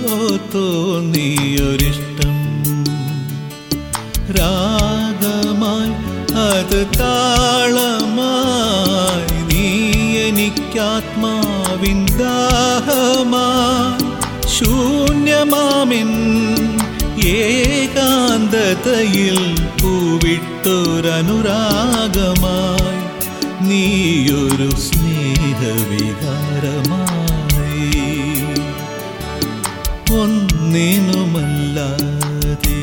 തോന്നിയൊരിഷ്ടം രാഗമായി അത് താളമായി നീ എനിക്കാത്മാവിൻ ദാഹമായി ശൂന്യമാമിൻ ഏകാന്തതയിൽ പൂവിട്ടൊരനുരാഗമായി നീയൊരു സ്നേഹവികാരമായി ഒന്നിനുമല്ലാതെ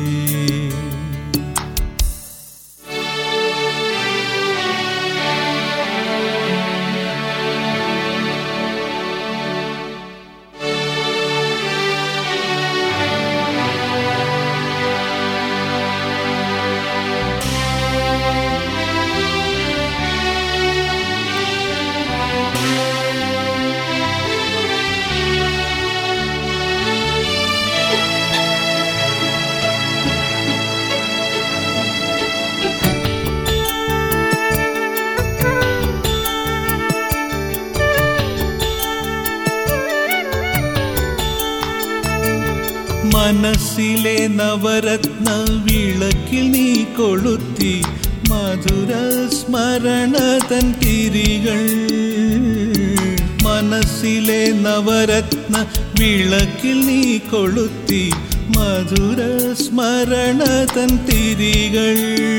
മനസ്സിലെ നവരത്ന വിളക്കിൽ നീ കൊളുത്തി മധുര സ്മരണതൻ തിരികൾ മനസ്സിലെ നവരത്ന വിളക്കിൽ നീ കൊളുത്തി മധുര സ്മരണതൻ തിരികൾ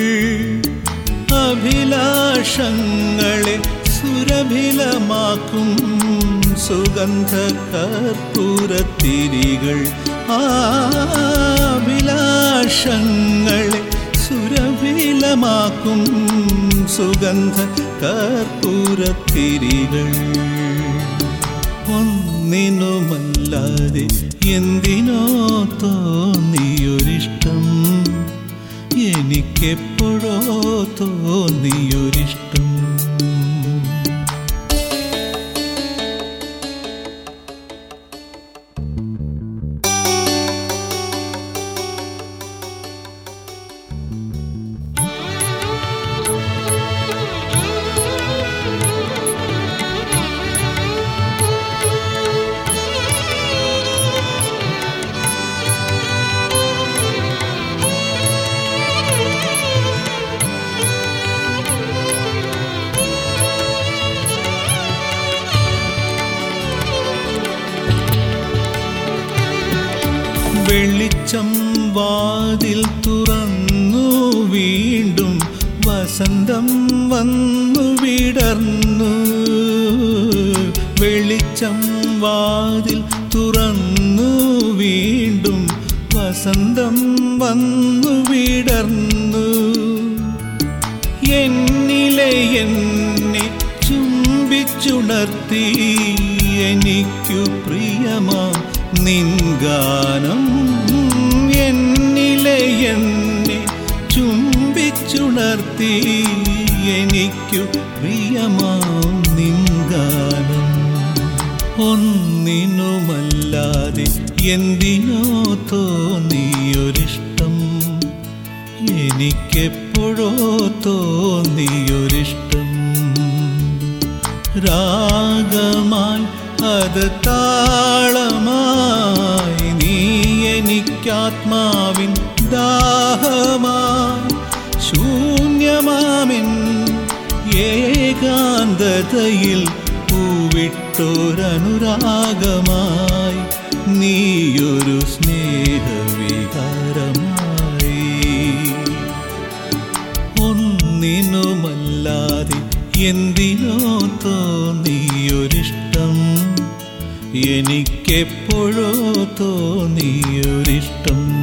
അഭിലാഷങ്ങളെ സുരഭിലമാക്കും സുഗന്ധ കർപ്പൂരത്തിരികൾ അഭിലാഷങ്ങളെ സുരഭിലമാക്കും സുഗന്ധ കർപ്പൂരത്തിരികൾ ഒന്നിനുമല്ലാതെ എന്തിനോ തോന്നിയൊരിഷ്ടം എനിക്കെപ്പോഴോ തോന്നിയൊരിഷ്ടം വെളിച്ചം വാതിൽ തുറന്നു വീണ്ടും വസന്തം വന്നു വിടർന്നു വെളിച്ചം വാതിൽ തുറന്നു വീണ്ടും വസന്തം വന്നു വിടർന്നു എന്നിലെ എന്നെ ചുംബിച്ചുണർത്തി എനിക്കു പ്രിയമാം നിൻഗാനം എന്നിലെ എന്നെ ചുംബിച്ചുണർത്തി എനിക്കു പ്രിയമാം നിൻഗാനം ഒന്നിനുമല്ലാതെ എന്തിനോ തോന്നിയൊരിഷ്ടം എനിക്കെപ്പോഴോ തോന്നിയൊരിഷ്ടം രാഗമായി അത് താളമായി നീ എനിക്കാത്മാവിൻ ദാഹമായി ശൂന്യമാമിൻ ഏകാന്തതയിൽ പൂവിട്ടൊരനുരാഗമായി നീയൊരു സ്നേഹവികാരമായി ഒന്നിനുമല്ലാതെ എന്തിനോ തോന്നിയൊരിഷ്ടം എനിക്കെപ്പോഴോ തോന്നിയൊരിഷ്ടം